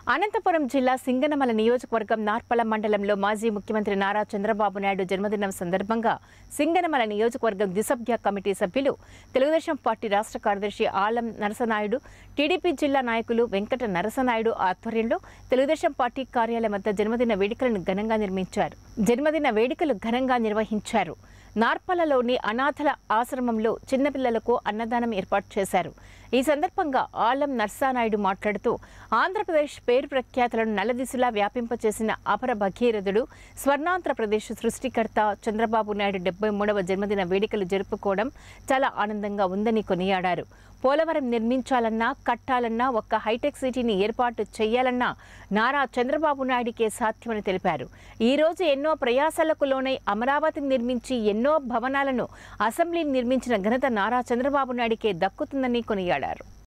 అనంతపురం జిల్లా సింగనమల నియోజకవర్గం నార్పల మండలంలో మాజీ ముఖ్యమంత్రి నారా చంద్రబాబు నాయుడు జన్మదినం సందర్భంగా సింగనమల నియోజకవర్గం దిసభ్య కమిటీ సభ్యులు తెలుగుదేశం పార్టీ రాష్ట్ర కార్యదర్శి ఆలం నరసనాయుడు టీడీపీ జిల్లా నాయకులు వెంకట నరసనాయుడు ఆధ్వర్యంలో తెలుగుదేశం పార్టీ కార్యాలయం వద్ద జన్మదిన వేడుకలను ఘనంగా నిర్మించారు జన్మదిన వేడుకలు ఘనంగా నిర్వహించారు నార్పలలోని అనాథల ఆశ్రమంలో చిన్నపిల్లలకు అన్నదానం ఏర్పాటు చేశారు ఈ సందర్భంగా ఆలం నర్సానాయుడు మాట్లాడుతూ ఆంధ్రప్రదేశ్ పేరు ప్రఖ్యాతులను నల్లదిశలా వ్యాపింపచేసిన అపర భగీరథుడు స్వర్ణాంధ్రప్రదేశ్ సృష్టికర్త చంద్రబాబు నాయుడు డెబ్బై మూడవ జన్మదిన వేడుకలు జరుపుకోవడం చాలా ఆనందంగా ఉందని కొనియాడారు పోలవరం నిర్మించాలన్నా కట్టాలన్నా ఒక్క హైటెక్ సిటీని ఏర్పాటు చేయాలన్నా నారా చంద్రబాబు నాయుడికే సాధ్యమని తెలిపారు ఈ రోజు ఎన్నో ప్రయాసాలకు లోనై అమరావతిని నిర్మించి ఎన్నో భవనాలను అసెంబ్లీని నిర్మించిన ఘనత నారా చంద్రబాబు నాయుడికే దక్కుతుందని కొనియాడారు